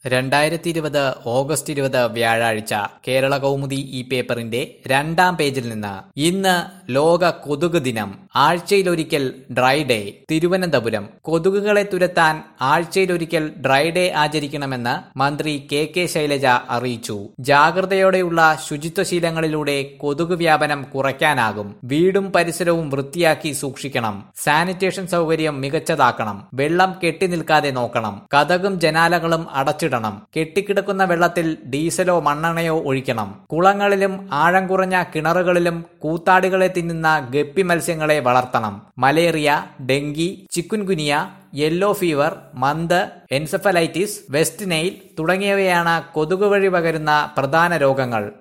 രണ്ടായിരത്തി ഇരുപത് ഓഗസ്റ്റ് ഇരുപത് വ്യാഴാഴ്ച കേരള കൗമുദി ഈ പേപ്പറിന്റെ രണ്ടാം പേജിൽ നിന്ന് ഇന്ന് ലോക കൊതുക് ദിനം ആഴ്ചയിലൊരിക്കൽ ഡ്രൈ ഡേ തിരുവനന്തപുരം കൊതുകുകളെ തുരത്താൻ ആഴ്ചയിലൊരിക്കൽ ഡ്രൈ ഡേ ആചരിക്കണമെന്ന് മന്ത്രി കെ കെ ശൈലജ അറിയിച്ചു ജാഗ്രതയോടെയുള്ള ശുചിത്വശീലങ്ങളിലൂടെ കൊതുക് വ്യാപനം കുറയ്ക്കാനാകും വീടും പരിസരവും വൃത്തിയാക്കി സൂക്ഷിക്കണം സാനിറ്റേഷൻ സൗകര്യം മികച്ചതാക്കണം വെള്ളം കെട്ടി നിൽക്കാതെ നോക്കണം കഥകും ജനാലകളും അടച്ചിടണം കെട്ടിക്കിടക്കുന്ന വെള്ളത്തിൽ ഡീസലോ മണ്ണെണ്ണയോ ഒഴിക്കണം കുളങ്ങളിലും ആഴം കുറഞ്ഞ കിണറുകളിലും കൂത്താടികളെ തിന്നുന്ന ഗപ്പി മത്സ്യങ്ങളെ വളർത്തണം malaria dengue chikungunya yellow fever മന്ത് എൻസെഫലൈറ്റിസ് വെസ്റ്റ് നൈൽ തുടങ്ങിയവയാണ് കൊതുക് വഴി പകരുന്ന പ്രധാന രോഗങ്ങൾ